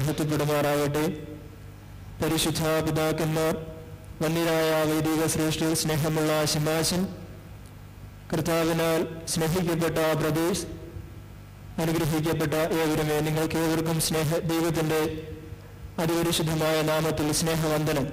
മഹത്വപ്പെടുമാറാവട്ടെ പരിശുദ്ധ പിതാക്കന്മാർ വന്യരായ വൈദിക ശ്രേഷ്ഠ സ്നേഹമുള്ള ശിമാശൻ കർത്താവിനാൽ സ്നേഹിക്കപ്പെട്ട പ്രദേശ് അനുഗ്രഹിക്കപ്പെട്ട ഏവരുമേ നിങ്ങൾക്ക് ഏവർക്കും സ്നേഹ ദൈവത്തിൻ്റെ അതിപരിശുദ്ധമായ നാമത്തിൽ സ്നേഹവന്ദനം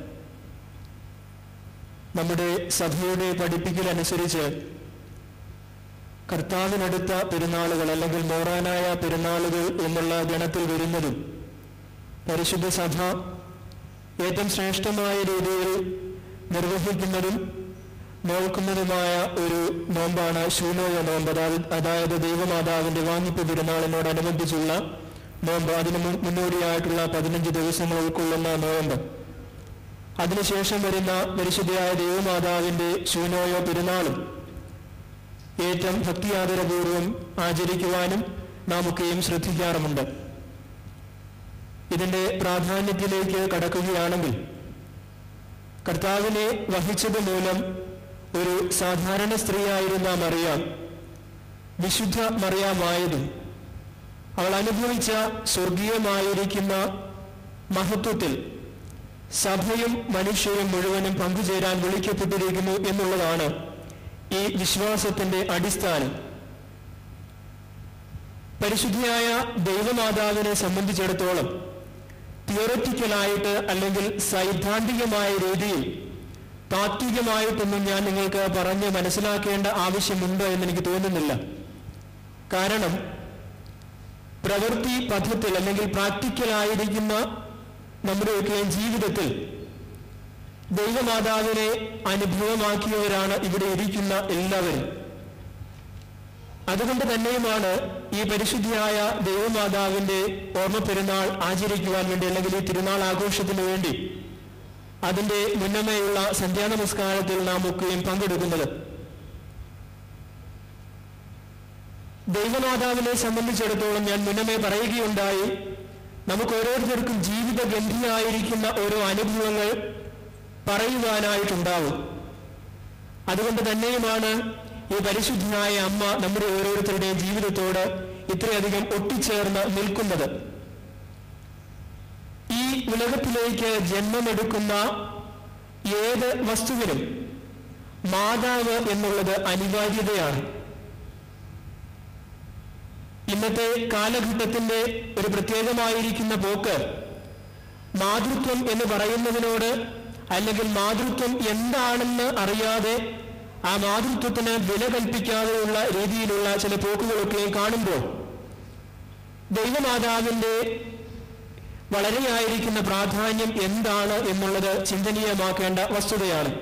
നമ്മുടെ സഭയുടെ പഠിപ്പിക്കലനുസരിച്ച് കർത്താവിനടുത്ത പെരുന്നാളുകൾ അല്ലെങ്കിൽ മോറാനായ പെരുന്നാളുകൾ എന്നുള്ള ഗണത്തിൽ വരുന്നതും പരിശുദ്ധ സഭ ഏറ്റവും ശ്രേഷ്ഠമായ രീതിയിൽ നിർവഹിക്കുന്നതും നോക്കുന്നതുമായ ഒരു നോമ്പാണ് ശൂനോയ നോമ്പ് അതായത് അതായത് ദൈവമാതാവിന്റെ വാങ്ങിപ്പ് പെരുന്നാളിനോടനുബന്ധിച്ചുള്ള നോമ്പ് അതിന് മുൻ- മുന്നോടിയായിട്ടുള്ള പതിനഞ്ച് ദിവസങ്ങൾ ഉൾക്കൊള്ളുന്ന നോമ്പ് അതിനുശേഷം വരുന്ന പരിശുദ്ധയായ ദൈവമാതാവിന്റെ ശൂനോയോ പെരുന്നാളും ഏറ്റവും ഭക്തിയാദരപൂർവ്വം ആചരിക്കുവാനും നാം ഒക്കെയും ശ്രദ്ധിക്കാറുമുണ്ട് ഇതിന്റെ പ്രാധാന്യത്തിലേക്ക് കടക്കുകയാണെങ്കിൽ കർത്താവിനെ വഹിച്ചത് മൂലം ഒരു സാധാരണ സ്ത്രീയായിരുന്ന മറിയാം വിശുദ്ധ മറിയാമായതും അവൾ അനുഭവിച്ച സ്വർഗീയമായിരിക്കുന്ന മഹത്വത്തിൽ സഭയും മനുഷ്യരും മുഴുവനും പങ്കുചേരാൻ വിളിക്കപ്പെട്ടിരിക്കുന്നു എന്നുള്ളതാണ് ഈ വിശ്വാസത്തിന്റെ അടിസ്ഥാനം പരിശുദ്ധിയായ ദൈവമാതാവിനെ സംബന്ധിച്ചിടത്തോളം തിയററ്റിക്കലായിട്ട് അല്ലെങ്കിൽ സൈദ്ധാന്തികമായ രീതിയിൽ താത്വികമായിട്ടൊന്നും ഞാൻ നിങ്ങൾക്ക് പറഞ്ഞ് മനസ്സിലാക്കേണ്ട ആവശ്യമുണ്ട് എന്ന് എനിക്ക് തോന്നുന്നില്ല കാരണം പ്രവൃത്തി പഥത്തിൽ അല്ലെങ്കിൽ പ്രാക്ടിക്കലായിരിക്കുന്ന നമ്മുടെയൊക്കെ ജീവിതത്തിൽ ദൈവമാതാവിനെ അനുഭവമാക്കിയവരാണ് ഇവിടെ ഇരിക്കുന്ന എല്ലാവരും അതുകൊണ്ട് തന്നെയുമാണ് ഈ പരിശുദ്ധിയായ ദൈവമാതാവിന്റെ ഓർമ്മ പെരുന്നാൾ ആചരിക്കുവാൻ വേണ്ടി അല്ലെങ്കിൽ ഈ തിരുനാൾ ആഘോഷത്തിന് വേണ്ടി അതിന്റെ മുന്നമേയുള്ള സന്ധ്യാ നമസ്കാരത്തിൽ നാം ഒക്കെയും പങ്കെടുക്കുന്നത് ദൈവമാതാവിനെ സംബന്ധിച്ചിടത്തോളം ഞാൻ മുന്നമേ പറയുകയുണ്ടായി നമുക്ക് ഓരോരുത്തർക്കും ജീവിതഗന്ധിയായിരിക്കുന്ന ഓരോ അനുഭവങ്ങൾ പറയുവാനായിട്ടുണ്ടാവും അതുകൊണ്ട് തന്നെയുമാണ് ഈ പരിശുദ്ധനായ അമ്മ നമ്മുടെ ഓരോരുത്തരുടെയും ജീവിതത്തോട് ഇത്രയധികം ഒട്ടിച്ചേർന്ന് നിൽക്കുന്നത് ഈ ഉലകത്തിലേക്ക് ജന്മമെടുക്കുന്ന ഏത് വസ്തുവിനും മാതാവ് എന്നുള്ളത് അനിവാര്യതയാണ് ഇന്നത്തെ കാലഘട്ടത്തിന്റെ ഒരു പ്രത്യേകമായിരിക്കുന്ന പോക്ക് മാതൃത്വം എന്ന് പറയുന്നതിനോട് അല്ലെങ്കിൽ മാതൃത്വം എന്താണെന്ന് അറിയാതെ ആ മാതൃത്വത്തിന് വില കൽപ്പിക്കാതെയുള്ള രീതിയിലുള്ള ചില പോക്കുകളൊക്കെ കാണുമ്പോൾ ദൈവമാതാവിന്റെ വളരെയായിരിക്കുന്ന പ്രാധാന്യം എന്താണ് എന്നുള്ളത് ചിന്തനീയമാക്കേണ്ട വസ്തുതയാണ്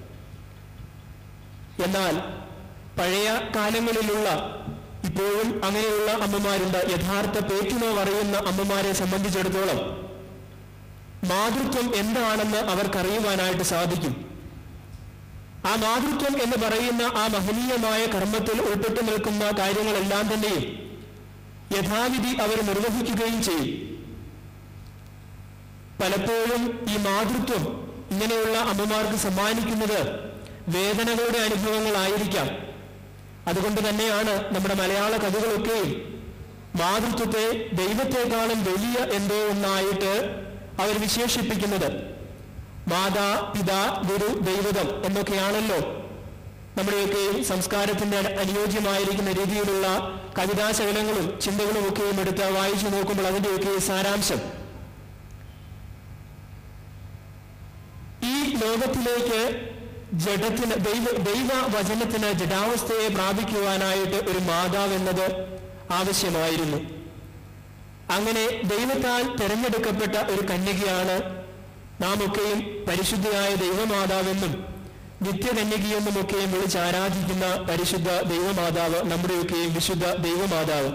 എന്നാൽ പഴയ കാലങ്ങളിലുള്ള ഇപ്പോഴും അങ്ങനെയുള്ള അമ്മമാരുണ്ട് യഥാർത്ഥ പേറ്റിനോ പറയുന്ന അമ്മമാരെ സംബന്ധിച്ചിടത്തോളം മാതൃത്വം എന്താണെന്ന് അവർക്കറിയുവാനായിട്ട് സാധിക്കും ആ മാതൃത്വം എന്ന് പറയുന്ന ആ മഹനീയമായ കർമ്മത്തിൽ ഉൾപ്പെട്ടു നിൽക്കുന്ന കാര്യങ്ങളെല്ലാം തന്നെയും യഥാവിധി അവർ നിർവഹിക്കുകയും ചെയ്യും പലപ്പോഴും ഈ മാതൃത്വം ഇങ്ങനെയുള്ള അമ്മമാർക്ക് സമ്മാനിക്കുന്നത് വേദനകളുടെ അനുഭവങ്ങളായിരിക്കാം അതുകൊണ്ട് തന്നെയാണ് നമ്മുടെ മലയാള കവികളൊക്കെയും മാതൃത്വത്തെ ദൈവത്തെക്കാളും വലിയ എന്തോ ഒന്നായിട്ട് അവർ വിശേഷിപ്പിക്കുന്നത് മാതാ പിതാ ഗുരു ദൈവതം എന്നൊക്കെയാണല്ലോ നമ്മുടെയൊക്കെ സംസ്കാരത്തിന്റെ അനുയോജ്യമായിരിക്കുന്ന രീതിയിലുള്ള കവിതാശകലങ്ങളും ചിന്തകളും ഒക്കെയും എടുത്ത് വായിച്ചു നോക്കുമ്പോൾ അതിന്റെയൊക്കെ സാരാംശം ഈ ലോകത്തിലേക്ക് ജഡത്തിന് ദൈവ ദൈവ വചനത്തിന് ജഡാവസ്ഥയെ പ്രാപിക്കുവാനായിട്ട് ഒരു മാതാവ് എന്നത് ആവശ്യമായിരുന്നു അങ്ങനെ ദൈവത്താൽ തിരഞ്ഞെടുക്കപ്പെട്ട ഒരു കന്യകയാണ് നാം ഒക്കെയും പരിശുദ്ധയായ ദൈവമാതാവെന്നും നിത്യകന്യകയെന്നുമൊക്കെയും വിളിച്ച് ആരാധിക്കുന്ന പരിശുദ്ധ ദൈവമാതാവ് നമ്മുടെയൊക്കെയും വിശുദ്ധ ദൈവമാതാവ്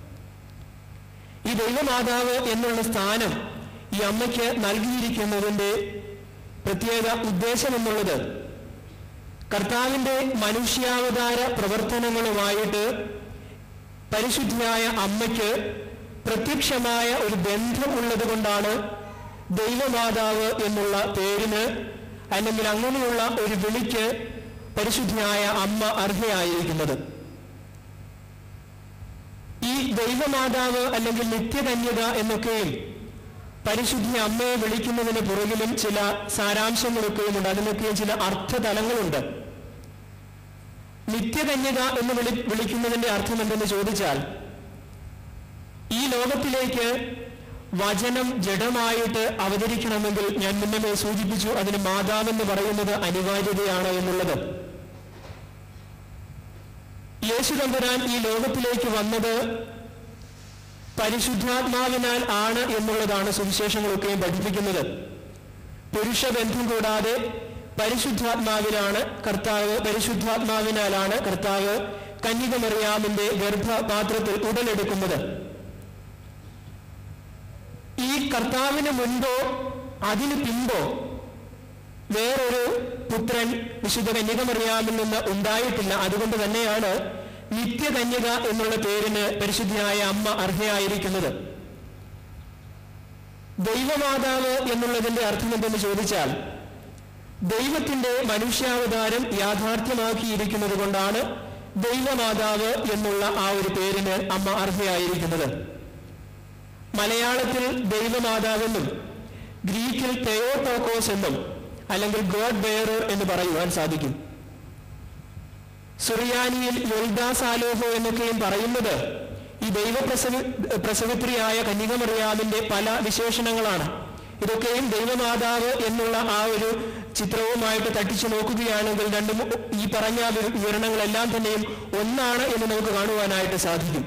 ഈ ദൈവമാതാവ് എന്നുള്ള സ്ഥാനം ഈ അമ്മയ്ക്ക് നൽകിയിരിക്കുന്നതിന്റെ പ്രത്യേക ഉദ്ദേശം എന്നുള്ളത് കർത്താവിന്റെ മനുഷ്യാവതാര പ്രവർത്തനങ്ങളുമായിട്ട് പരിശുദ്ധിയായ അമ്മയ്ക്ക് പ്രത്യക്ഷമായ ഒരു ബന്ധമുള്ളത് കൊണ്ടാണ് ദൈവമാതാവ് എന്നുള്ള പേരിന് അല്ലെങ്കിൽ അങ്ങനെയുള്ള ഒരു വിളിക്ക് പരിശുദ്ധിയായ അമ്മ അർഹയായിരിക്കുന്നത് ഈ ദൈവമാതാവ് അല്ലെങ്കിൽ നിത്യകന്യക എന്നൊക്കെയും പരിശുദ്ധി അമ്മയെ വിളിക്കുന്നതിന് പുറകിലും ചില സാരാംശങ്ങളൊക്കെയും ഉണ്ട് അതിനൊക്കെയും ചില അർത്ഥതലങ്ങളുണ്ട് നിത്യകന്യക എന്ന് വിളി വിളിക്കുന്നതിന്റെ അർത്ഥം എന്തെന്ന് ചോദിച്ചാൽ ഈ ലോകത്തിലേക്ക് വചനം ജഡമായിട്ട് അവതരിക്കണമെങ്കിൽ ഞാൻ മുന്നമേ സൂചിപ്പിച്ചു അതിന് മാതാവെന്ന് പറയുന്നത് അനിവാര്യതയാണ് എന്നുള്ളത് യേശു തമ്പുരാൻ ഈ ലോകത്തിലേക്ക് വന്നത് പരിശുദ്ധാത്മാവിനാൽ ആണ് എന്നുള്ളതാണ് സുവിശേഷങ്ങളൊക്കെയും പഠിപ്പിക്കുന്നത് പുരുഷബന്ധം കൂടാതെ പരിശുദ്ധാത്മാവിനാണ് കർത്താവ് പരിശുദ്ധാത്മാവിനാലാണ് കർത്താവ് കന്യകമറിയാമിന്റെ ഗർഭപാത്രത്തിൽ ഉടലെടുക്കുന്നത് ഈ കർത്താവിന് മുൻപോ അതിന് പിമ്പോ വേറൊരു പുത്രൻ വിശുദ്ധ കന്യകമറിയാമിൽ നിന്ന് ഉണ്ടായിട്ടില്ല അതുകൊണ്ട് തന്നെയാണ് നിത്യകന്യക എന്നുള്ള പേരിന് പരിശുദ്ധിയായ അമ്മ അർഹയായിരിക്കുന്നത് ദൈവമാതാവ് എന്നുള്ളതിന്റെ അർത്ഥം എന്തെന്ന് ചോദിച്ചാൽ ദൈവത്തിന്റെ മനുഷ്യാവതാരം യാഥാർത്ഥ്യമാക്കിയിരിക്കുന്നത് കൊണ്ടാണ് ദൈവമാതാവ് എന്നുള്ള ആ ഒരു പേരിന് അമ്മ അർഹയായിരിക്കുന്നത് മലയാളത്തിൽ ദൈവമാതാവെന്നും ഗ്രീക്കിൽ തെയോട്ടോക്കോസ് എന്നും അല്ലെങ്കിൽ ഗോഡ് ബെയറർ എന്ന് പറയുവാൻ സാധിക്കും സുറിയാനിയിൽ യൊൽദാസാലോഹോ എന്നൊക്കെയും പറയുന്നത് ഈ ദൈവപ്രസവ പ്രസവിത്രിയായ കന്യകമറിയാമിന്റെ പല വിശേഷണങ്ങളാണ് ഇതൊക്കെയും ദൈവമാതാവ് എന്നുള്ള ആ ഒരു ചിത്രവുമായിട്ട് തട്ടിച്ചു നോക്കുകയാണെങ്കിൽ രണ്ടും ഈ പറഞ്ഞ വി- വിവരണങ്ങളെല്ലാം തന്നെയും ഒന്നാണ് എന്ന് നമുക്ക് കാണുവാനായിട്ട് സാധിക്കും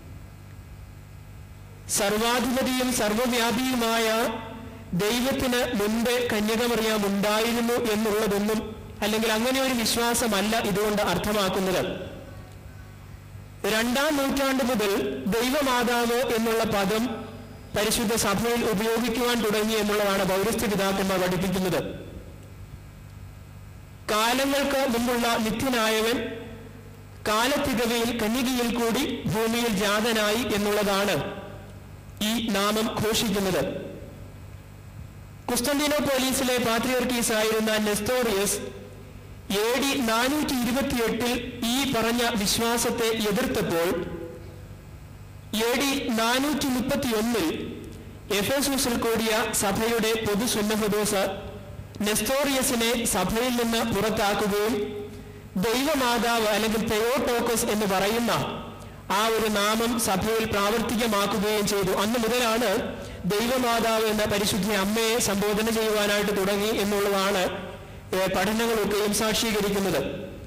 സർവാധിപതിയും സർവവ്യാപിയുമായ ദൈവത്തിന് മുൻപ് കന്യകമറിയാം ഉണ്ടായിരുന്നു എന്നുള്ളതൊന്നും അല്ലെങ്കിൽ അങ്ങനെ ഒരു വിശ്വാസമല്ല ഇതുകൊണ്ട് അർത്ഥമാക്കുന്നത് രണ്ടാം നൂറ്റാണ്ട് മുതൽ ദൈവമാതാവ് എന്നുള്ള പദം പരിശുദ്ധ സഭയിൽ ഉപയോഗിക്കുവാൻ തുടങ്ങി എന്നുള്ളതാണ് പൗരസ്ത്യ പിതാക്കന്മാർ പഠിപ്പിക്കുന്നത് കാലങ്ങൾക്ക് മുമ്പുള്ള നിത്യനായവൻ കാലത്തികവയിൽ കന്യകയിൽ കൂടി ഭൂമിയിൽ ജാതനായി എന്നുള്ളതാണ് ഈ നാമം ഘോഷിക്കുന്നത് കുസ്തന്തിനോപോലീസിലെ പാത്രിയർക്കീസ് ആയിരുന്ന നെസ്തോറിയസ് എ ഡി നാനൂറ്റി ഇരുപത്തിയെട്ടിൽ ഈ പറഞ്ഞ വിശ്വാസത്തെ എതിർത്തപ്പോൾ എ ഡി നാനൂറ്റി മുപ്പത്തിയൊന്നിൽ എഫേസൂസിൽ കൂടിയ സഭയുടെ പൊതുസുന്നഹദോസ് നെസ്തോറിയസിനെ സഭയിൽ നിന്ന് പുറത്താക്കുകയും ദൈവമാതാവ് അല്ലെങ്കിൽ തെയോട്ടോക്കസ് എന്ന് പറയുന്ന ആ ഒരു നാമം സഭയിൽ പ്രാവർത്തികമാക്കുകയും ചെയ്തു അന്ന് മുതലാണ് ദൈവമാതാവ് എന്ന പരിശുദ്ധ അമ്മയെ സംബോധന ചെയ്യുവാനായിട്ട് തുടങ്ങി എന്നുള്ളതാണ് ഏഹ്, പഠനങ്ങളൊക്കെയും സാക്ഷീകരിക്കുന്നത്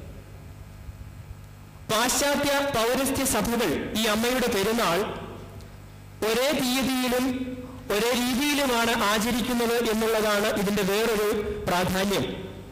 പാശ്ചാത്യ പൗരസ്ത്യ സഭകൾ ഈ അമ്മയുടെ പെരുന്നാൾ ഒരേ തീയതിയിലും ഒരേ രീതിയിലുമാണ് ആചരിക്കുന്നത് എന്നുള്ളതാണ് ഇതിന്റെ വേറൊരു പ്രാധാന്യം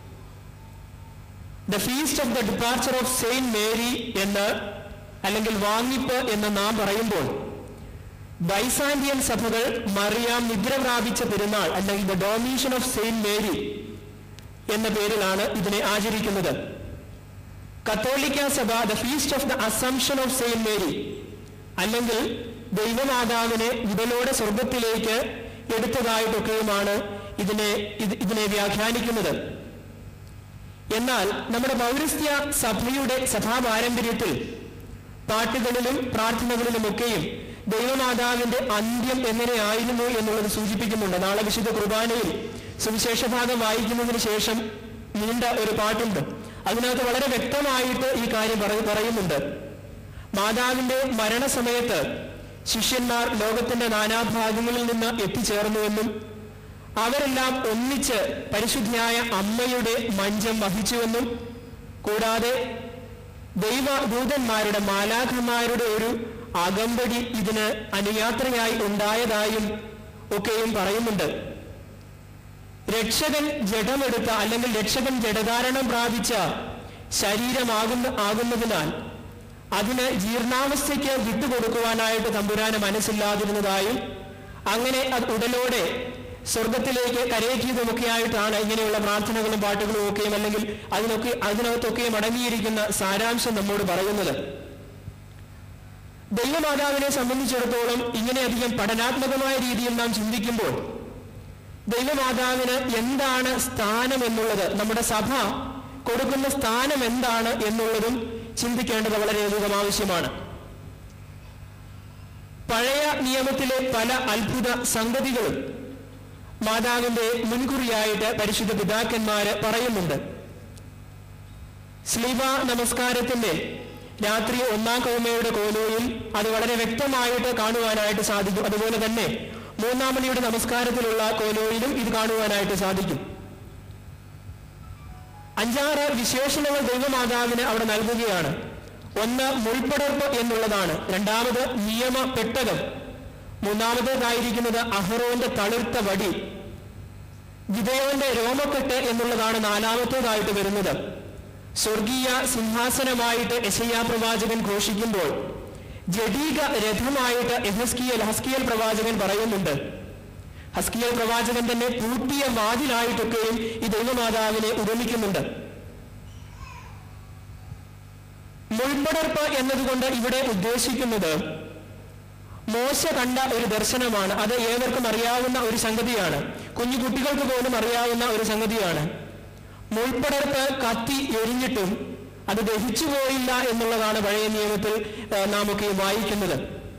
the feast of the departure of Saint Mary എന്ന് അല്ലെങ്കിൽ വാങ്ങിപ്പ് എന്ന് നാം പറയുമ്പോൾ ബൈസാന്റിയൻ സഭകൾ മറിയാം നിദ്ര പ്രാപിച്ച പെരുന്നാൾ അല്ലെങ്കിൽ the dormition of Saint Mary എന്ന പേരിലാണ് ഇതിനെ ആചരിക്കുന്നത് കത്തോലിക്ക സഭ the feast of the assumption of Saint Mary അല്ലെങ്കിൽ ദൈവമാതാവിനെ ഉടലോടെ സ്വർഗത്തിലേക്ക് എടുത്തതായിട്ടൊക്കെയുമാണ് ഇതിനെ ഇത് ഇതിനെ വ്യാഖ്യാനിക്കുന്നത് എന്നാൽ നമ്മുടെ പൗരസ്ത്യ സഭയുടെ സഭാ പാരമ്പര്യത്തിൽ പാട്ടുകളിലും പ്രാർത്ഥനകളിലുമൊക്കെയും ദൈവമാതാവിന്റെ അന്ത്യം എങ്ങനെയായിരുന്നു എന്നുള്ളത് സൂചിപ്പിക്കുന്നുണ്ട് നാളെ വിശുദ്ധ കുർബാനയിൽ സുവിശേഷ ഭാഗം വായിക്കുന്നതിന് ശേഷം നീണ്ട ഒരു പാട്ടുണ്ട് അതിനകത്ത് വളരെ വ്യക്തമായിട്ട് ഈ കാര്യം പറ- പറയുന്നുണ്ട് മാതാവിന്റെ മരണസമയത്ത് ശിഷ്യന്മാർ ലോകത്തിന്റെ നാനാഭാഗങ്ങളിൽ നിന്ന് എത്തിച്ചേർന്നുവെന്നും അവരെല്ലാം ഒന്നിച്ച് പരിശുദ്ധിയായ അമ്മയുടെ മഞ്ചം വഹിച്ചുവെന്നും കൂടാതെ ദൈവദൂതന്മാരുടെ മാലാഖന്മാരുടെ ഒരു അകമ്പടി ഇതിന് അനുയാത്രയായി ഉണ്ടായതായും ഒക്കെയും പറയുന്നുണ്ട് രക്ഷകൻ ജഡമെടുത്ത അല്ലെങ്കിൽ രക്ഷകൻ ജഡധാരണം പ്രാപിച്ച ശരീരമാകുന്ന ആകുന്നതിനാൽ അതിന് ജീർണാവസ്ഥയ്ക്ക് വിട്ടുകൊടുക്കുവാനായിട്ട് തമ്പുരാന് മനസ്സില്ലാതിരുന്നതായും അങ്ങനെ അത് ഉടലോടെ സ്വർഗത്തിലേക്ക് കരയേറ്റിയതുമൊക്കെ ആയിട്ടാണ് ഇങ്ങനെയുള്ള പ്രാർത്ഥനകളും പാട്ടുകളും ഒക്കെയും അല്ലെങ്കിൽ അതിനൊക്കെ അതിനകത്തൊക്കെയും അടങ്ങിയിരിക്കുന്ന സാരാംശം നമ്മോട് പറയുന്നത് ദൈവമാതാവിനെ സംബന്ധിച്ചിടത്തോളം ഇങ്ങനെയധികം പഠനാത്മകമായ രീതിയിൽ നാം ചിന്തിക്കുമ്പോൾ ദൈവമാതാവിന് എന്താണ് സ്ഥാനം എന്നുള്ളത് നമ്മുടെ സഭ കൊടുക്കുന്ന സ്ഥാനം എന്താണ് എന്നുള്ളതും ചിന്തിക്കേണ്ടത് വളരെയധികം ആവശ്യമാണ് പഴയ നിയമത്തിലെ പല അത്ഭുത സംഗതികളും മാതാവിന്റെ മുൻകുറിയായിട്ട് പരിശുദ്ധ പിതാക്കന്മാര് പറയുന്നുണ്ട് സ്ലീവ നമസ്കാരത്തിന്റെ രാത്രി ഒന്നാം കൗമയുടെ കോലോയിൽ അത് വളരെ വ്യക്തമായിട്ട് കാണുവാനായിട്ട് സാധിക്കും അതുപോലെ തന്നെ മൂന്നാം മണിയുടെ നമസ്കാരത്തിലുള്ള കോലോയിലും ഇത് കാണുവാനായിട്ട് സാധിക്കും അഞ്ചാറ് വിശേഷണങ്ങൾ ദൈവമാതാവിന് അവിടെ നൽകുകയാണ് ഒന്ന് മുൾപ്പടർപ്പ് എന്നുള്ളതാണ് രണ്ടാമത് നിയമ പെട്ടകം മൂന്നാമത്തേതായിരിക്കുന്നത് അഹ്റോന്റെ തളിർത്ത വടി ഗിതയോന്റെ രോമക്കെട്ട് എന്നുള്ളതാണ് നാലാമത്തേതായിട്ട് വരുന്നത് സ്വർഗീയ സിംഹാസനമായിട്ട് യശയ്യാ പ്രവാചകൻ ഘോഷിക്കുമ്പോൾ ജഡീക രഥമായിട്ട് എഹസ്കിയൽ ഹസ്കിയൽ പ്രവാചകൻ പറയുന്നുണ്ട് ഹസ്കിയൽ പ്രവാചകൻ തന്നെ പൂട്ടിയ വാതിലായിട്ടൊക്കെയും ഈ ദൈവമാതാവിനെ ഉപമിക്കുന്നുണ്ട് മുൾപടർപ്പ് എന്നതുകൊണ്ട് ഇവിടെ ഉദ്ദേശിക്കുന്നത് മോശ കണ്ട ഒരു ദർശനമാണ് അത് ഏവർക്കും അറിയാവുന്ന ഒരു സംഗതിയാണ് കുഞ്ഞു കുട്ടികൾക്ക് പോലും അറിയാവുന്ന ഒരു സംഗതിയാണ് മുൾപ്പടർപ്പ് കത്തി എരിഞ്ഞിട്ടും അത് ദഹിച്ചു പോയില്ല എന്നുള്ളതാണ് പഴയ നിയമത്തിൽ ഏഹ്, നാമൊക്കെ വായിക്കുന്നത്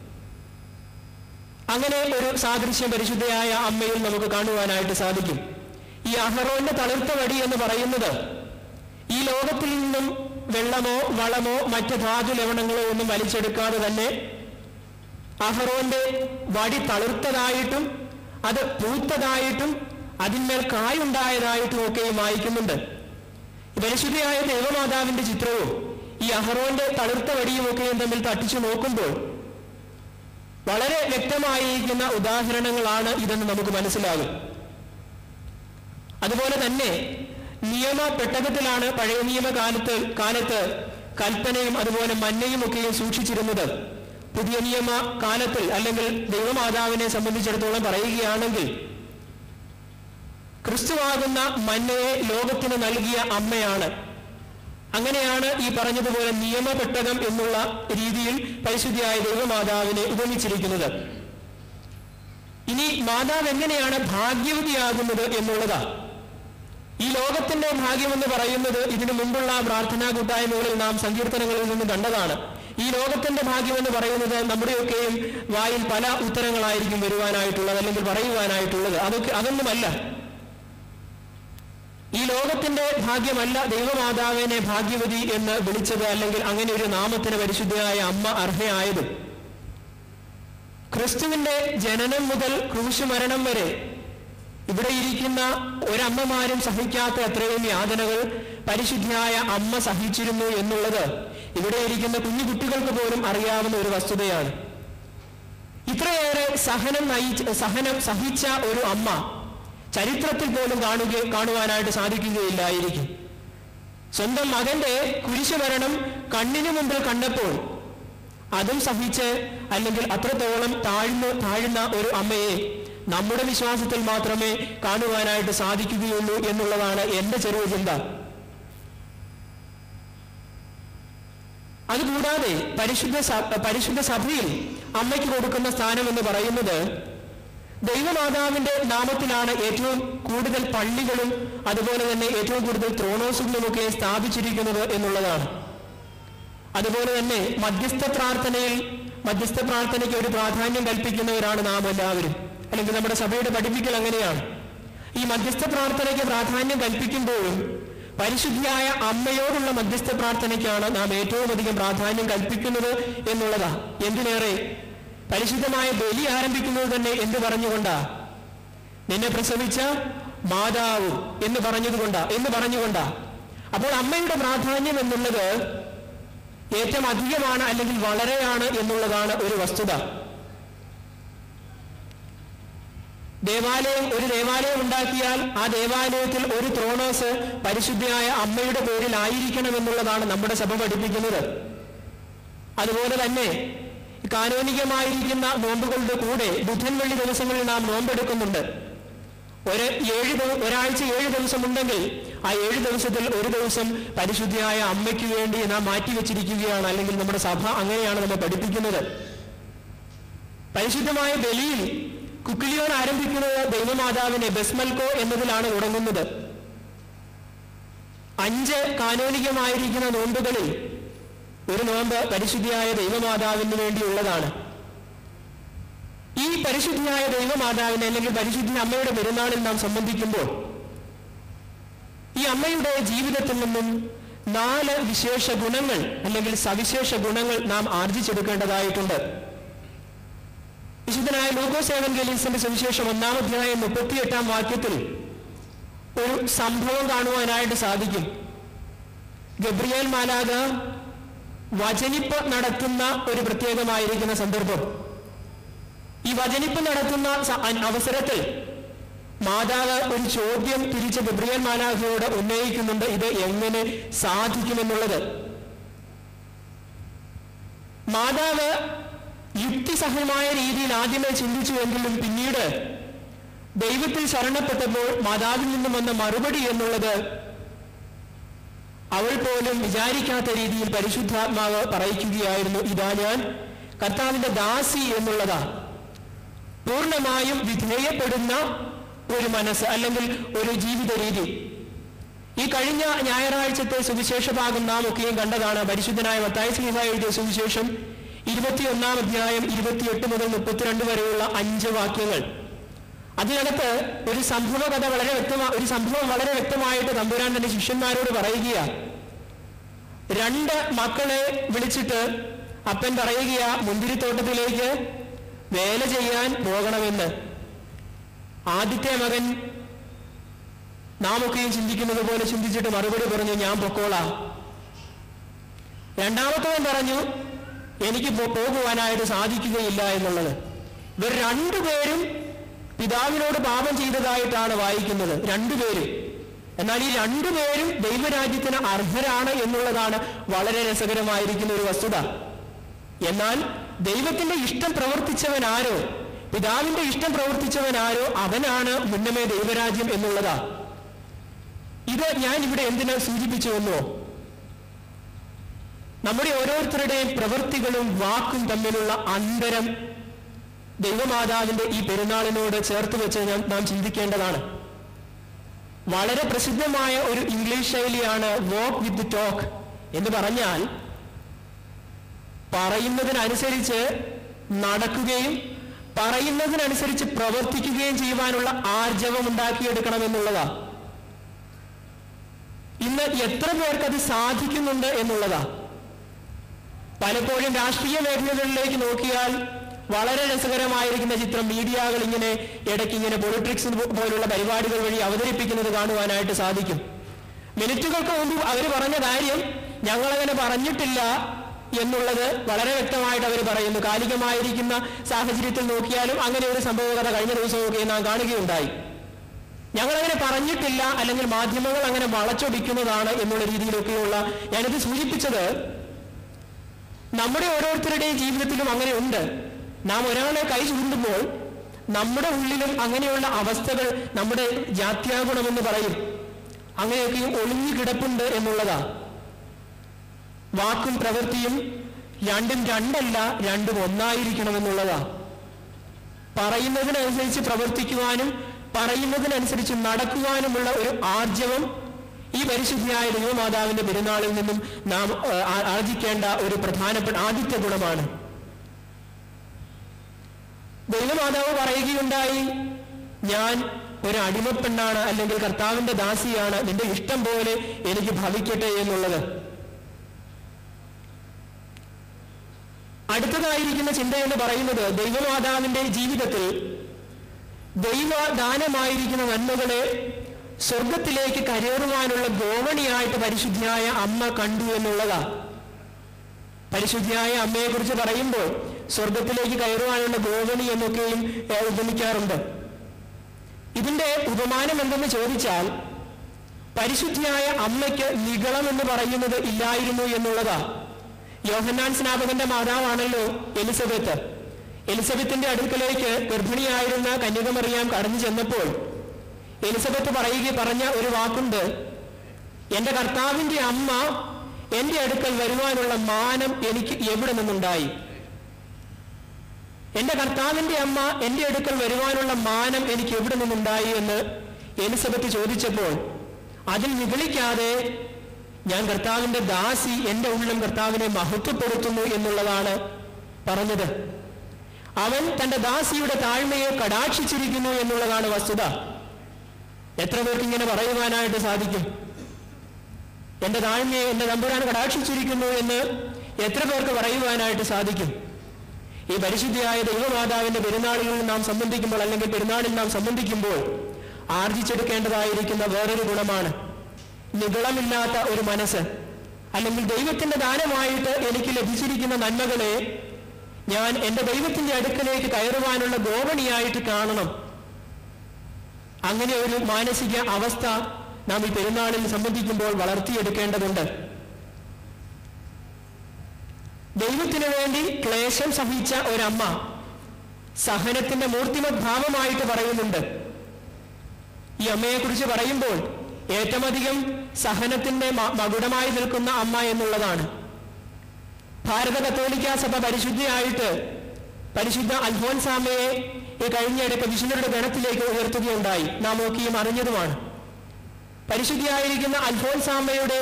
അങ്ങനെ ഒരു സാദൃശ്യം പരിശുദ്ധയായ അമ്മയിൽ നമുക്ക് കാണുവാനായിട്ട് സാധിക്കും ഈ അഹറോന്റെ തളിർത്ത വടി എന്ന് പറയുന്നത് ഈ ലോകത്തിൽ നിന്നും വെള്ളമോ വളമോ മറ്റ് ധാതു ലവണങ്ങളോ ഒന്നും വലിച്ചെടുക്കാതെ തന്നെ അഹറോന്റെ വടി തളിർത്തതായിട്ടും അത് പൂത്തതായിട്ടും അതിന്മേൽ കായുണ്ടായതായിട്ടും ഒക്കെയും വായിക്കുന്നുണ്ട് ഈ പരിശുദ്ധയായ ദൈവമാതാവിന്റെ ചിത്രവും ഈ അഹറോന്റെ തളിർത്ത വടിയും ഒക്കെയും തമ്മിൽ തട്ടിച്ചു നോക്കുമ്പോൾ വളരെ വ്യക്തമായിരിക്കുന്ന ഉദാഹരണങ്ങളാണ് ഇതെന്ന് നമുക്ക് മനസ്സിലാകും അതുപോലെ തന്നെ നിയമ പെട്ടകത്തിലാണ് പഴയ നിയമ കാലത്ത് കാലത്ത് കൽപ്പനയും അതുപോലെ മന്നയും ഒക്കെയും സൂക്ഷിച്ചിരുന്നത് പുതിയ നിയമ കാലത്തിൽ അല്ലെങ്കിൽ ദൈവമാതാവിനെ സംബന്ധിച്ചിടത്തോളം പറയുകയാണെങ്കിൽ ക്രിസ്തുവാകുന്ന മന്നയെ ലോകത്തിന് നൽകിയ അമ്മയാണ് അങ്ങനെയാണ് ഈ പറഞ്ഞതുപോലെ നിയമപെട്ടകം എന്നുള്ള രീതിയിൽ പരിശുദ്ധിയായ ദൈവമാതാവിനെ ഉപമിച്ചിരിക്കുന്നത് ഇനി മാതാവ് എങ്ങനെയാണ് ഭാഗ്യവതിയാകുന്നത് എന്നുള്ളതാ ഈ ലോകത്തിന്റെ ഭാഗ്യമെന്ന് പറയുന്നത് ഇതിനു മുമ്പുള്ള പ്രാർത്ഥനാ കൂട്ടായ്മകളിൽ നാം സങ്കീർത്തനങ്ങളിൽ നിന്ന് കണ്ടതാണ് ഈ ലോകത്തിന്റെ ഭാഗ്യമെന്ന് പറയുന്നത് നമ്മുടെയൊക്കെയും വായിൽ പല ഉത്തരങ്ങളായിരിക്കും വരുവാനായിട്ടുള്ളത് അല്ലെങ്കിൽ പറയുവാനായിട്ടുള്ളത് അതൊക്കെ അതൊന്നുമല്ല ഈ ലോകത്തിന്റെ ഭാഗ്യമല്ല ദൈവമാതാവിനെ ഭാഗ്യവതി എന്ന് വിളിച്ചത് അല്ലെങ്കിൽ അങ്ങനെ ഒരു നാമത്തിന് പരിശുദ്ധയായ അമ്മ അർഹയായതും ക്രിസ്തുവിന്റെ ജനനം മുതൽ ക്രൂശ് മരണം വരെ ഇവിടെ ഇരിക്കുന്ന ഒരമ്മമാരും സഹിക്കാത്ത അത്രയും യാതനകൾ പരിശുദ്ധിയായ അമ്മ സഹിച്ചിരുന്നു എന്നുള്ളത് ഇവിടെ ഇരിക്കുന്ന കുഞ്ഞു കുട്ടികൾക്ക് പോലും അറിയാവുന്ന ഒരു വസ്തുതയാണ് ഇത്രയേറെ സഹനം നയിച്ച സഹനം സഹിച്ച ഒരു അമ്മ ചരിത്രത്തിൽ പോലും കാണുക കാണുവാനായിട്ട് സാധിക്കുകയില്ലായിരിക്കും സ്വന്തം മകന്റെ കുരിശുമരണം കണ്ണിനു മുമ്പിൽ കണ്ടപ്പോൾ അതും സഹിച്ച് അല്ലെങ്കിൽ അത്രത്തോളം താഴ്ന്നു താഴ്ന്ന ഒരു അമ്മയെ നമ്മുടെ വിശ്വാസത്തിൽ മാത്രമേ കാണുവാനായിട്ട് സാധിക്കുകയുള്ളൂ എന്നുള്ളതാണ് എന്റെ ചെറിയ ചിന്ത അതുകൂടാതെ പരിശുദ്ധ സ- പരിശുദ്ധ സഭയിൽ അമ്മയ്ക്ക് കൊടുക്കുന്ന സ്ഥാനം എന്ന് പറയുന്നത് ദൈവമാതാവിന്റെ നാമത്തിലാണ് ഏറ്റവും കൂടുതൽ പള്ളികളും അതുപോലെ തന്നെ ഏറ്റവും കൂടുതൽ ത്രോണോസുകളുമൊക്കെ സ്ഥാപിച്ചിരിക്കുന്നത് എന്നുള്ളതാണ് അതുപോലെ തന്നെ മധ്യസ്ഥ പ്രാർത്ഥനയിൽ മധ്യസ്ഥ പ്രാർത്ഥനയ്ക്ക് ഒരു പ്രാധാന്യം കൽപ്പിക്കുന്നവരാണ് നാം എല്ലാവരും അല്ലെങ്കിൽ നമ്മുടെ സഭയുടെ പഠിപ്പിക്കൽ അങ്ങനെയാണ് ഈ മധ്യസ്ഥ പ്രാർത്ഥനയ്ക്ക് പ്രാധാന്യം കൽപ്പിക്കുമ്പോഴും പരിശുദ്ധിയായ അമ്മയോടുള്ള മധ്യസ്ഥ പ്രാർത്ഥനയ്ക്കാണ് നാം ഏറ്റവും അധികം പ്രാധാന്യം കൽപ്പിക്കുന്നത് എന്നുള്ളതാ എന്തിനേറെ പരിശുദ്ധമായ ബലി ആരംഭിക്കുന്നത് തന്നെ എന്ത് പറഞ്ഞുകൊണ്ടാ നിന്നെ പ്രസവിച്ച മാതാവ് എന്ന് പറഞ്ഞതുകൊണ്ടാ എന്ന് പറഞ്ഞുകൊണ്ടാ അപ്പോൾ അമ്മയുടെ പ്രാധാന്യം എന്നുള്ളത് ഏറ്റവും അധികമാണ് അല്ലെങ്കിൽ വളരെയാണ് എന്നുള്ളതാണ് ഒരു വസ്തുത ദേവാലയം ഒരു ദേവാലയം ഉണ്ടാക്കിയാൽ ആ ദേവാലയത്തിൽ ഒരു ത്രോണോസ് പരിശുദ്ധയായ അമ്മയുടെ പേരിൽ ആയിരിക്കണം എന്നുള്ളതാണ് നമ്മുടെ സഭ പഠിപ്പിക്കുന്നത് അതുപോലെ തന്നെ കാനോനികമായിരിക്കുന്ന നോമ്പുകളുടെ കൂടെ ബുധൻ വെള്ളി ദിവസങ്ങളിൽ നാം നോമ്പെടുക്കുന്നുണ്ട് ഒരു ഏഴ് ദിവ- ഒരാഴ്ച ഏഴ് ദിവസമുണ്ടെങ്കിൽ ആ ഏഴ് ദിവസത്തിൽ ഒരു ദിവസം പരിശുദ്ധിയായ അമ്മയ്ക്ക് വേണ്ടി നാം മാറ്റിവെച്ചിരിക്കുകയാണ് അല്ലെങ്കിൽ നമ്മുടെ സഭ അങ്ങനെയാണ് നമ്മെ പഠിപ്പിക്കുന്നത് പരിശുദ്ധമായ ബലിയിൽ കുക്കിലിയോൻ ആരംഭിക്കുന്നത് ദൈവമാതാവിനെ ബസ്മൽക്കോ എന്നതിലാണ് തുടങ്ങുന്നത് അഞ്ച് കാനോനികമായിരിക്കുന്ന നോമ്പുകളിൽ ഒരു നോമ്പ് പരിശുദ്ധിയായ ദൈവമാതാവിന് വേണ്ടിയുള്ളതാണ് ഈ പരിശുദ്ധിയായ ദൈവമാതാവിനെ അല്ലെങ്കിൽ പരിശുദ്ധി അമ്മയുടെ പെരുന്നാളിൽ നാം സംബന്ധിക്കുമ്പോൾ ഈ അമ്മയുടെ ജീവിതത്തിൽ നിന്നും നാല് വിശേഷ ഗുണങ്ങൾ അല്ലെങ്കിൽ സവിശേഷ ഗുണങ്ങൾ നാം ആർജിച്ചെടുക്കേണ്ടതായിട്ടുണ്ട് വിശുദ്ധനായ ലൂക്കോസ് ഏവൻഗലീസിന്റെ സുവിശേഷം ഒന്നാം അധ്യായം മുപ്പത്തിയെട്ടാം വാക്യത്തിൽ ഒരു സംഭവം കാണുവാനായിട്ട് സാധിക്കും ഗബ്രിയേൽ മാലാക വചനിപ്പ് നടത്തുന്ന ഒരു പ്രത്യേകമായിരിക്കുന്ന സന്ദർഭം ഈ വചനിപ്പ് നടത്തുന്ന സ- അ- അവസരത്തിൽ മാതാവ് ഒരു ചോദ്യം തിരിച്ച് ഗബ്രിയേൽ മാലാഖയോട് ഉന്നയിക്കുന്നുണ്ട് ഇത് എങ്ങനെ സാധിക്കുമെന്നുള്ളത് മാതാവ് യുക്തിസഹമായ രീതിയിൽ ആദ്യമേ ചിന്തിച്ചുവെങ്കിലും പിന്നീട് ദൈവത്തിൽ ശരണപ്പെട്ടപ്പോൾ മാതാവിൽ നിന്നും വന്ന മറുപടി എന്നുള്ളത് അവൾ പോലും വിചാരിക്കാത്ത രീതിയിൽ പരിശുദ്ധാത്മാവ് പറയിക്കുകയായിരുന്നു ഇതാ ഞാൻ കർത്താവിന്റെ ദാസി എന്നുള്ളതാണ് പൂർണ്ണമായും വിധേയപ്പെടുന്ന ഒരു മനസ്സ് അല്ലെങ്കിൽ ഒരു ജീവിത രീതി ഈ കഴിഞ്ഞ ഞായറാഴ്ചത്തെ സുവിശേഷ ഭാഗം നാം ഒക്കെയും കണ്ടതാണ് പരിശുദ്ധനായ മത്തായ സ്ലീഹ എഴുതിയ സുവിശേഷം ഇരുപത്തിയൊന്നാം അധ്യായം ഇരുപത്തിയെട്ട് മുതൽ മുപ്പത്തിരണ്ട് വരെയുള്ള അഞ്ച് വാക്യങ്ങൾ അതിനകത്ത് ഒരു സംഭവ കഥ വളരെ വ്യക്തമാ ഒരു സംഭവം വളരെ വ്യക്തമായിട്ട് തമ്പുരാൻ തന്റെ ശിഷ്യന്മാരോട് പറയുകയാണ് രണ്ട് മക്കളെ വിളിച്ചിട്ട് അപ്പൻ പറയുകയാ മുന്തിരിത്തോട്ടത്തിലേക്ക് വേല ചെയ്യാൻ പോകണമെന്ന് ആദ്യത്തെ മകൻ നാം ഒക്കെയും ചിന്തിക്കുന്നത് പോലെ ചിന്തിച്ചിട്ട് മറുപടി പറഞ്ഞു ഞാൻ പൊക്കോളാം രണ്ടാമത്തവൻ പറഞ്ഞു എനിക്ക് പോ- പോകുവാനായിട്ട് സാധിക്കുകയില്ല എന്നുള്ളത് ഇവർ രണ്ടുപേരും പിതാവിനോട് പാപം ചെയ്തതായിട്ടാണ് വായിക്കുന്നത് രണ്ടുപേരും എന്നാൽ ഈ രണ്ടുപേരും ദൈവരാജ്യത്തിന് അർഹരാണ് എന്നുള്ളതാണ് വളരെ രസകരമായിരിക്കുന്ന ഒരു വസ്തുത എന്നാൽ ദൈവത്തിന്റെ ഇഷ്ടം പ്രവർത്തിച്ചവൻ ആരോ പിതാവിന്റെ ഇഷ്ടം പ്രവർത്തിച്ചവൻ ആരോ അവനാണ് മുന്നമേ ദൈവരാജ്യം എന്നുള്ളതാ ഇത് ഞാൻ ഇവിടെ എന്തിനു സൂചിപ്പിച്ചുവെന്നോ നമ്മുടെ ഓരോരുത്തരുടെയും പ്രവൃത്തികളും വാക്കും തമ്മിലുള്ള അന്തരം ദൈവമാതാവിന്റെ ഈ പെരുന്നാളിനോട് ചേർത്ത് വെച്ച് ഞാൻ- നാം ചിന്തിക്കേണ്ടതാണ് വളരെ പ്രസിദ്ധമായ ഒരു ഇംഗ്ലീഷ് ശൈലിയാണ് വോക്ക് വിത്ത് ടോക്ക് എന്ന് പറഞ്ഞാൽ പറയുന്നതിനനുസരിച്ച് നടക്കുകയും പറയുന്നതിനനുസരിച്ച് പ്രവർത്തിക്കുകയും ചെയ്യുവാനുള്ള ആർജവം ഉണ്ടാക്കിയെടുക്കണം എന്നുള്ളതാ ഇന്ന് എത്ര പേർക്ക് അത് സാധിക്കുന്നുണ്ട് എന്നുള്ളതാ പലപ്പോഴും രാഷ്ട്രീയ മേഖലകളിലേക്ക് നോക്കിയാൽ വളരെ രസകരമായിരിക്കുന്ന ചിത്രം മീഡിയകൾ ഇങ്ങനെ ഇടയ്ക്ക് ഇങ്ങനെ പൊളിറ്റിക്സ് പോലുള്ള പരിപാടികൾ വഴി അവതരിപ്പിക്കുന്നത് കാണുവാനായിട്ട് സാധിക്കും മിനിറ്റുകൾക്ക് മുമ്പ് അവർ പറഞ്ഞ കാര്യം ഞങ്ങളങ്ങനെ പറഞ്ഞിട്ടില്ല എന്നുള്ളത് വളരെ വ്യക്തമായിട്ട് അവർ പറയുന്നു കാലികമായിരിക്കുന്ന സാഹചര്യത്തിൽ നോക്കിയാലും അങ്ങനെ ഒരു സംഭവകത കഴിഞ്ഞ ദിവസമൊക്കെ നാം കാണുകയുണ്ടായി ഞങ്ങളങ്ങനെ പറഞ്ഞിട്ടില്ല അല്ലെങ്കിൽ മാധ്യമങ്ങൾ അങ്ങനെ വളച്ചൊടിക്കുന്നതാണ് എന്നുള്ള രീതിയിലൊക്കെയുള്ള ഞാനിത് സൂചിപ്പിച്ചത് നമ്മുടെ ഓരോരുത്തരുടെയും ജീവിതത്തിലും അങ്ങനെ ഉണ്ട് നാം ഒരാളെ കൈ ചൂണ്ടുമ്പോൾ നമ്മുടെ ഉള്ളിലും അങ്ങനെയുള്ള അവസ്ഥകൾ നമ്മുടെ ജാത്യാഗുണമെന്ന് പറയും അങ്ങനെയൊക്കെയും ഒളിഞ്ഞു കിടപ്പുണ്ട് എന്നുള്ളതാ വാക്കും പ്രവൃത്തിയും രണ്ടും രണ്ടല്ല രണ്ടും ഒന്നായിരിക്കണമെന്നുള്ളതാ പറയുന്നതിനനുസരിച്ച് പ്രവർത്തിക്കുവാനും പറയുന്നതിനനുസരിച്ച് നടക്കുവാനുമുള്ള ഒരു ആർജവം ഈ പരിശുദ്ധിയായ ദൈവമാതാവിന്റെ പെരുന്നാളിൽ നിന്നും നാം ആ, ആ- ആർജിക്കേണ്ട ഒരു പ്രധാനപ്പെട്ട ആദ്യത്തെ ഗുണമാണ് ദൈവമാതാവ് പറയുകയുണ്ടായി ഞാൻ ഒരു അടിമപ്പെണ്ണാണ് അല്ലെങ്കിൽ കർത്താവിന്റെ ദാസിയാണ് നിന്റെ ഇഷ്ടം പോലെ എനിക്ക് ഭവിക്കട്ടെ എന്നുള്ളത് അടുത്തതായിരിക്കുന്ന ചിന്ത എന്ന് പറയുന്നത് ദൈവമാതാവിന്റെ ജീവിതത്തിൽ ദൈവദാനമായിരിക്കുന്ന നന്മകളെ സ്വർഗത്തിലേക്ക് കരേറുവാനുള്ള ഗോവണിയായിട്ട് പരിശുദ്ധിയായ അമ്മ കണ്ടു എന്നുള്ളതാ പരിശുദ്ധിയായ അമ്മയെക്കുറിച്ച് പറയുമ്പോൾ സ്വർഗത്തിലേക്ക് കയറുവാനുള്ള ഗോവണി എന്നൊക്കെയും ഏഹ്, ഉപമിക്കാറുണ്ട് ഇതിന്റെ ഉപമാനം എന്തെന്ന് ചോദിച്ചാൽ പരിശുദ്ധിയായ അമ്മയ്ക്ക് നിഗളം എന്ന് പറയുന്നത് ഇല്ലായിരുന്നു എന്നുള്ളതാ യോഹന്നാൻ സ്നാപകന്റെ മാതാവാണല്ലോ എലിസബത്ത് എലിസബത്തിന്റെ അടുക്കലേക്ക് ഗർഭിണിയായിരുന്ന കന്യകമറിയാം കടന്നു ചെന്നപ്പോൾ എലിസബത്ത് പറയുക പറഞ്ഞ ഒരു വാക്കുണ്ട് എന്റെ കർത്താവിന്റെ അമ്മ എന്റെ അടുക്കൽ വരുവാനുള്ള മാനം എനിക്ക് എവിടെ നിന്നുണ്ടായി എന്റെ കർത്താവിന്റെ അമ്മ എന്റെ അടുക്കൽ വരുവാനുള്ള മാനം എനിക്ക് എവിടെ നിന്നുണ്ടായി എന്ന് എലിസബത്ത് ചോദിച്ചപ്പോൾ അതിൽ നിഗളിക്കാതെ ഞാൻ കർത്താവിന്റെ ദാസി എന്റെ ഉള്ളിൽ കർത്താവിനെ മഹത്വപ്പെടുത്തുന്നു എന്നുള്ളതാണ് പറഞ്ഞത് അവൻ തന്റെ ദാസിയുടെ താഴ്മയെ കടാക്ഷിച്ചിരിക്കുന്നു എന്നുള്ളതാണ് വസ്തുത എത്ര പേർക്ക് ഇങ്ങനെ പറയുവാനായിട്ട് സാധിക്കും എന്റെ താഴ്മയെ എന്റെ തമ്പുരാൻ കടാക്ഷിച്ചിരിക്കുന്നു എന്ന് എത്ര പേർക്ക് പറയുവാനായിട്ട് സാധിക്കും ഈ പരിശുദ്ധിയായ ദൈവമാതാവിന്റെ പെരുന്നാളുകളിൽ നാം സംബന്ധിക്കുമ്പോൾ അല്ലെങ്കിൽ പെരുന്നാളിൽ നാം സംബന്ധിക്കുമ്പോൾ ആർജിച്ചെടുക്കേണ്ടതായിരിക്കുന്ന വേറൊരു ഗുണമാണ് നികളമില്ലാത്ത ഒരു മനസ്സ് അല്ലെങ്കിൽ ദൈവത്തിന്റെ ദാനമായിട്ട് എനിക്ക് ലഭിച്ചിരിക്കുന്ന നന്മകളെ ഞാൻ എന്റെ ദൈവത്തിന്റെ അടുക്കലേക്ക് കയറുവാനുള്ള ഗോവണിയായിട്ട് കാണണം അങ്ങനെ ഒരു മാനസിക അവസ്ഥ നാം ഈ പെരുന്നാളിൽ സംബന്ധിക്കുമ്പോൾ വളർത്തിയെടുക്കേണ്ടതുണ്ട് ദൈവത്തിനു വേണ്ടി ക്ലേശം സഹിച്ച ഒരമ്മ സഹനത്തിന്റെ മൂർത്തിമത് ഭാവമായിട്ട് പറയുന്നുണ്ട് ഈ അമ്മയെക്കുറിച്ച് പറയുമ്പോൾ ഏറ്റവും അധികം സഹനത്തിന്റെ മ- മകുടമായി നിൽക്കുന്ന അമ്മ എന്നുള്ളതാണ് ഭാരത കത്തോലിക്ക സഭ പരിശുദ്ധിയായിട്ട് പരിശുദ്ധ അൽഫോൻസാമയെ ഈ കഴിഞ്ഞിടയ്ക്ക് വിഷ്ണുരുടെ ഗണത്തിലേക്ക് ഉയർത്തുകയുണ്ടായി നാം നോക്കിയും അറിഞ്ഞതുമാണ് പരിശുദ്ധിയായിരിക്കുന്ന അൽഫോൻസാമയുടെ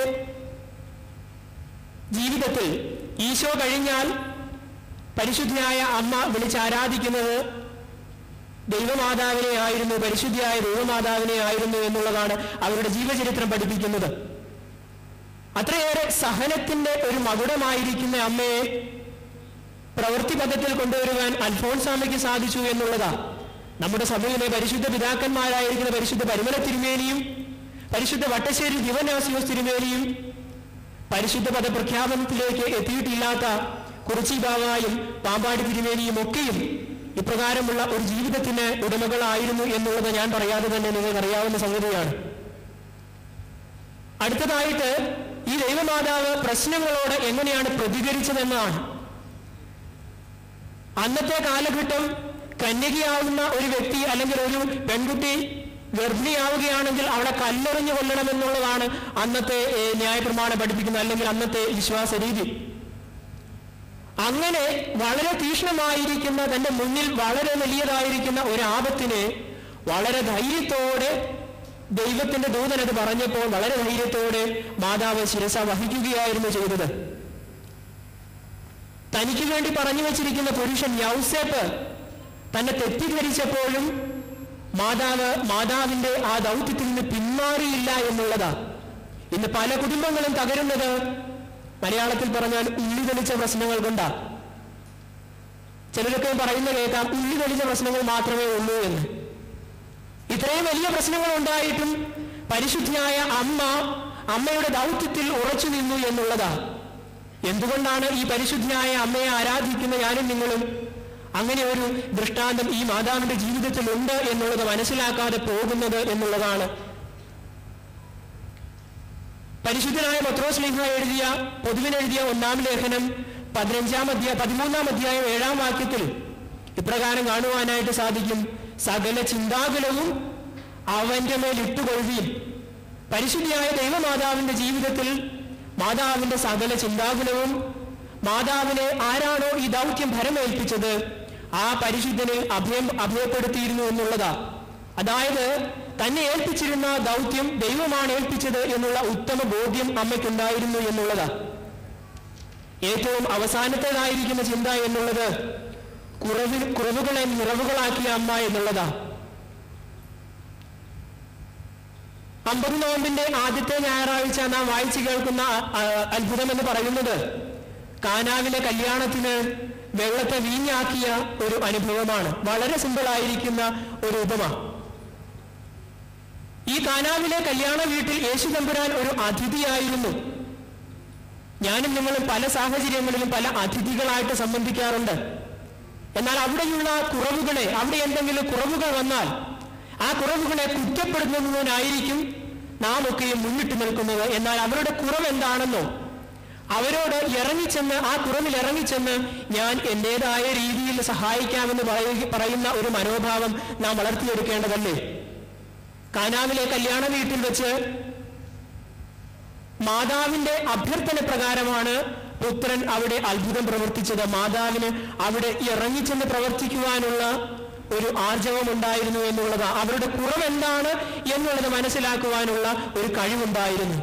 ജീവിതത്തിൽ ഈശോ കഴിഞ്ഞാൽ പരിശുദ്ധിയായ അമ്മ വിളിച്ചാരാധിക്കുന്നത് ദൈവമാതാവിനെ ആയിരുന്നു പരിശുദ്ധിയായ ദൈവമാതാവിനെ ആയിരുന്നു എന്നുള്ളതാണ് അവരുടെ ജീവചരിത്രം പഠിപ്പിക്കുന്നത് അത്രയേറെ സഹനത്തിന്റെ ഒരു മകുടമായിരിക്കുന്ന അമ്മയെ പ്രവൃത്തി പദത്തിൽ കൊണ്ടുവരുവാൻ അൽഫോൺസാമയ്ക്ക് സാധിച്ചു എന്നുള്ളതാ നമ്മുടെ സഭയിലെ പരിശുദ്ധ പിതാക്കന്മാരായിരിക്കുന്ന പരിശുദ്ധ പരിമല തിരുമേനിയും പരിശുദ്ധ വട്ടശ്ശേരി ദിവനാസിയോസ് തിരുമേനിയും പരിശുദ്ധ പദപ്രഖ്യാപനത്തിലേക്ക് എത്തിയിട്ടില്ലാത്ത കുറിച്ചി ബാവായും പാമ്പാടി തിരുമേനിയും ഒക്കെയും ഇപ്രകാരമുള്ള ഒരു ജീവിതത്തിന് ഉടമകളായിരുന്നു എന്നുള്ളത് ഞാൻ പറയാതെ തന്നെ നിങ്ങൾക്ക് അറിയാവുന്ന സംഗതിയാണ് അടുത്തതായിട്ട് ഈ ദൈവമാതാവ് പ്രശ്നങ്ങളോട് എങ്ങനെയാണ് പ്രതികരിച്ചതെന്നാണ് അന്നത്തെ കാലഘട്ടം കന്യകയാവുന്ന ഒരു വ്യക്തി അല്ലെങ്കിൽ ഒരു പെൺകുട്ടി ഗർഭിണിയാവുകയാണെങ്കിൽ അവളെ കല്ലെറിഞ്ഞു കൊല്ലണമെന്നുള്ളതാണ് അന്നത്തെ ഏ, ന്യായപ്രമാണം പഠിപ്പിക്കുന്നത് അല്ലെങ്കിൽ അന്നത്തെ വിശ്വാസ രീതി അങ്ങനെ വളരെ തീക്ഷ്ണമായിരിക്കുന്ന തന്റെ മുന്നിൽ വളരെ വലിയതായിരിക്കുന്ന ഒരു ആപത്തിനെ വളരെ ധൈര്യത്തോടെ ദൈവത്തിന്റെ ദൂതൻ അത് പറഞ്ഞപ്പോൾ വളരെ ധൈര്യത്തോടെ മാതാവ് ശിരസ വഹിക്കുകയായിരുന്നു ചെയ്തത് തനിക്ക് വേണ്ടി പറഞ്ഞു വെച്ചിരിക്കുന്ന പുരുഷൻ യൗസേപ്പ് തന്നെ തെറ്റിദ്ധരിച്ചപ്പോഴും മാതാവ് മാതാവിന്റെ ആ ദൗത്യത്തിൽ നിന്ന് പിന്മാറിയില്ല എന്നുള്ളതാ ഇന്ന് പല കുടുംബങ്ങളും തകരുന്നത് മലയാളത്തിൽ പറഞ്ഞാൽ ഉള്ളി തെളിച്ച പ്രശ്നങ്ങൾ കൊണ്ടാ ചിലരൊക്കെ പറയുന്ന കേൾക്കാം ഉള്ളി തെളിച്ച പ്രശ്നങ്ങൾ മാത്രമേ ഉള്ളൂ എന്ന് ഇത്രയും വലിയ പ്രശ്നങ്ങൾ ഉണ്ടായിട്ടും പരിശുദ്ധിയായ അമ്മ അമ്മയുടെ ദൗത്യത്തിൽ ഉറച്ചു നിന്നു എന്നുള്ളതാ എന്തുകൊണ്ടാണ് ഈ പരിശുദ്ധിയായ അമ്മയെ ആരാധിക്കുന്ന ഞാനും നിങ്ങളും അങ്ങനെ ഒരു ദൃഷ്ടാന്തം ഈ മാതാവിന്റെ ജീവിതത്തിൽ ഉണ്ട് എന്നുള്ളത് മനസ്സിലാക്കാതെ പോകുന്നത് എന്നുള്ളതാണ് പരിശുദ്ധനായ പത്രോസ് ലിംഹ എഴുതിയ പൊതുവിനെഴുതിയ ഒന്നാം ലേഖനം പതിനഞ്ചാം അധ്യായ പതിമൂന്നാം അധ്യായം ഏഴാം വാക്യത്തിൽ ഇപ്രകാരം കാണുവാനായിട്ട് സാധിക്കും സകല ചിന്താകുലവും അവന്റെ മേൽ ഇട്ടുകൊള്ളുകയും പരിശുദ്ധിയായ ദൈവമാതാവിന്റെ ജീവിതത്തിൽ മാതാവിന്റെ സകല ചിന്താകുലവും മാതാവിനെ ആരാണോ ഈ ദൗത്യം ഭരമേൽപ്പിച്ചത് ആ പരിശുദ്ധനെ അഭയം അഭയപ്പെടുത്തിയിരുന്നു എന്നുള്ളതാ അതായത് തന്നെ ഏൽപ്പിച്ചിരുന്ന ദൗത്യം ദൈവമാണ് ഏൽപ്പിച്ചത് എന്നുള്ള ഉത്തമ ബോധ്യം അമ്മയ്ക്കുണ്ടായിരുന്നു എന്നുള്ളതാ ഏറ്റവും അവസാനത്തേതായിരിക്കുന്ന ചിന്ത എന്നുള്ളത് കുറവിൽ കുറവുകളെ നിറവുകളാക്കിയ അമ്മ എന്നുള്ളതാ അമ്പത് നോമ്പിന്റെ ആദ്യത്തെ ഞായറാഴ്ച നാം വായിച്ചു കേൾക്കുന്ന അ- അ- അത്ഭുതം എന്ന് പറയുന്നത് കാനാവിലെ കല്യാണത്തിന് വെള്ളത്തെ വീഞ്ഞാക്കിയ ഒരു അനുഭവമാണ് വളരെ സിമ്പിളായിരിക്കുന്ന ഒരു ഉപമ ഈ കാനാവിലെ കല്യാണ വീട്ടിൽ യേശു തമ്പുരാൻ ഒരു അതിഥിയായിരുന്നു ഞാനും നിങ്ങളും പല സാഹചര്യങ്ങളിലും പല അതിഥികളായിട്ട് സംബന്ധിക്കാറുണ്ട് എന്നാൽ അവിടെയുള്ള കുറവുകളെ അവിടെ എന്തെങ്കിലും കുറവുകൾ വന്നാൽ ആ കുറവുകളെ കുറ്റപ്പെടുത്തുന്നതിനായിരിക്കും നാം ഒക്കെയും മുന്നിട്ട് നിൽക്കുന്നത് എന്നാൽ അവരുടെ കുറവ് എന്താണെന്നോ അവരോട് ഇറങ്ങിച്ചെന്ന് ആ കുറവിൽ ഇറങ്ങിച്ചെന്ന് ഞാൻ എന്റേതായ രീതിയിൽ സഹായിക്കാമെന്ന് പറയുക പറയുന്ന ഒരു മനോഭാവം നാം വളർത്തിയെടുക്കേണ്ടതല്ലേ കാനാവിലെ കല്യാണ വീട്ടിൽ വെച്ച് മാതാവിന്റെ അഭ്യർത്ഥന പ്രകാരമാണ് പുത്രൻ അവിടെ അത്ഭുതം പ്രവർത്തിച്ചത് മാതാവിന് അവിടെ ഇറങ്ങിച്ചെന്ന് പ്രവർത്തിക്കുവാനുള്ള ഒരു ആർജവം ഉണ്ടായിരുന്നു എന്നുള്ളത് അവരുടെ കുറവ് എന്താണ് എന്നുള്ളത് മനസ്സിലാക്കുവാനുള്ള ഒരു കഴിവുണ്ടായിരുന്നു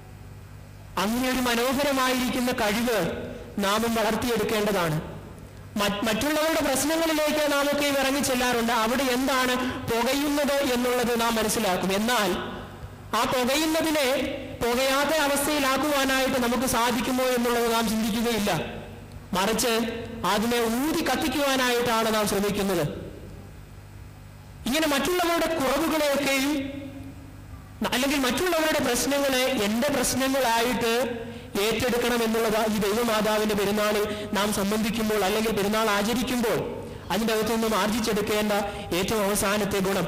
അങ്ങനെ ഒരു മനോഹരമായിരിക്കുന്ന കഴിവ് നാമും വളർത്തിയെടുക്കേണ്ടതാണ് മറ്റ് മറ്റുള്ളവരുടെ പ്രശ്നങ്ങളിലേക്ക് നാമൊക്കെ ഇറങ്ങി ചെല്ലാറുണ്ട് അവിടെ എന്താണ് പുകയുന്നത് എന്നുള്ളത് നാം മനസ്സിലാക്കും എന്നാൽ ആ പുകയുന്നതിനെ പുകയാത്ത അവസ്ഥയിലാക്കുവാനായിട്ട് നമുക്ക് സാധിക്കുമോ എന്നുള്ളത് നാം ചിന്തിക്കുകയില്ല മറിച്ച് അതിനെ ഊതി കത്തിക്കുവാനായിട്ടാണ് നാം ശ്രമിക്കുന്നത് ഇങ്ങനെ മറ്റുള്ളവരുടെ കുറവുകളെയൊക്കെയും അല്ലെങ്കിൽ മറ്റുള്ളവരുടെ പ്രശ്നങ്ങളെ എന്റെ പ്രശ്നങ്ങളായിട്ട് ഏറ്റെടുക്കണം എന്നുള്ളത് ഈ ദൈവമാതാവിന്റെ പെരുന്നാളിൽ നാം സംബന്ധിക്കുമ്പോൾ അല്ലെങ്കിൽ പെരുന്നാൾ ആചരിക്കുമ്പോൾ അതിൻ്റെ അകത്തു നിന്നും ആർജിച്ചെടുക്കേണ്ട ഏറ്റവും അവസാനത്തെ ഗുണം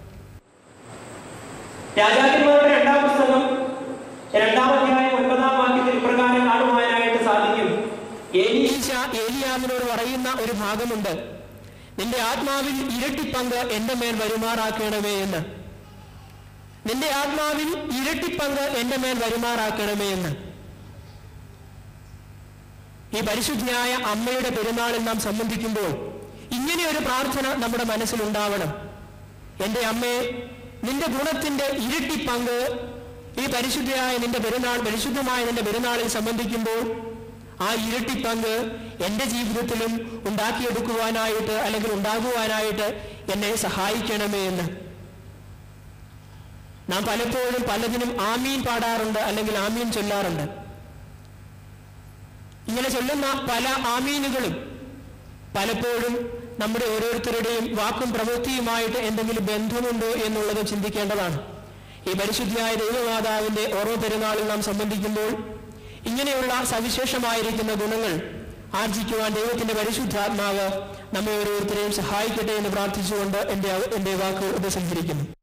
രാജാക്കന്മാരുടെ രണ്ടാം പുസ്തകം രണ്ടാം അധ്യായം ഒൻപതാം വാക്യത്തിൽ ഇപ്രകാരം കാണുവാനായിട്ട് സാധിക്കും ഏലി ഈശ ഏലിയാവിനോട് പറയുന്ന ഒരു ഭാഗമുണ്ട് നിന്റെ ആത്മാവിൽ ഇരട്ടി പങ്ക് എന്റെ മേൽ വരുമാറാക്കണമേ എന്ന് നിന്റെ ആത്മാവിൽ ഇരട്ടി പങ്ക് എന്റെ മേൽ വരുമാറാക്കണമേ എന്ന് ഈ പരിശുദ്ധനായ അമ്മയുടെ പെരുന്നാളിൽ നാം സംബന്ധിക്കുമ്പോൾ ഇങ്ങനെ ഒരു പ്രാർത്ഥന നമ്മുടെ മനസ്സിലുണ്ടാവണം എന്റെ അമ്മേ നിന്റെ ഗുണത്തിന്റെ ഇരട്ടി പങ്ക് ഈ പരിശുദ്ധയായ നിന്റെ പെരുന്നാൾ പരിശുദ്ധമായ നിന്റെ പെരുന്നാളിൽ സംബന്ധിക്കുമ്പോൾ ആ ഇരട്ടി പങ്ക് എന്റെ ജീവിതത്തിലും ഉണ്ടാക്കിയെടുക്കുവാനായിട്ട് അല്ലെങ്കിൽ ഉണ്ടാകുവാനായിട്ട് എന്നെ സഹായിക്കണമേ എന്ന് നാം പലപ്പോഴും പലതിനും ആമീൻ പാടാറുണ്ട് അല്ലെങ്കിൽ ആമീൻ ചൊല്ലാറുണ്ട് ഇങ്ങനെ ചൊല്ലുന്ന പല ആമീനുകളും പലപ്പോഴും നമ്മുടെ ഓരോരുത്തരുടെയും വാക്കും പ്രവൃത്തിയുമായിട്ട് എന്തെങ്കിലും ബന്ധമുണ്ടോ എന്നുള്ളത് ചിന്തിക്കേണ്ടതാണ് ഈ പരിശുദ്ധിയായ ദൈവമാതാവിന്റെ ഓരോ പെരുന്നാളിൽ നാം സംബന്ധിക്കുമ്പോൾ ഇങ്ങനെയുള്ള സവിശേഷമായിരിക്കുന്ന ഗുണങ്ങൾ ആർജിക്കുവാൻ ദൈവത്തിന്റെ പരിശുദ്ധാത്മാവ് നമ്മെ ഓരോരുത്തരെയും സഹായിക്കട്ടെ എന്ന് പ്രാർത്ഥിച്ചുകൊണ്ട് എൻ്റെ എൻ്റെ വാക്കുകൾ ഉപസംഹരിക്കുന്നു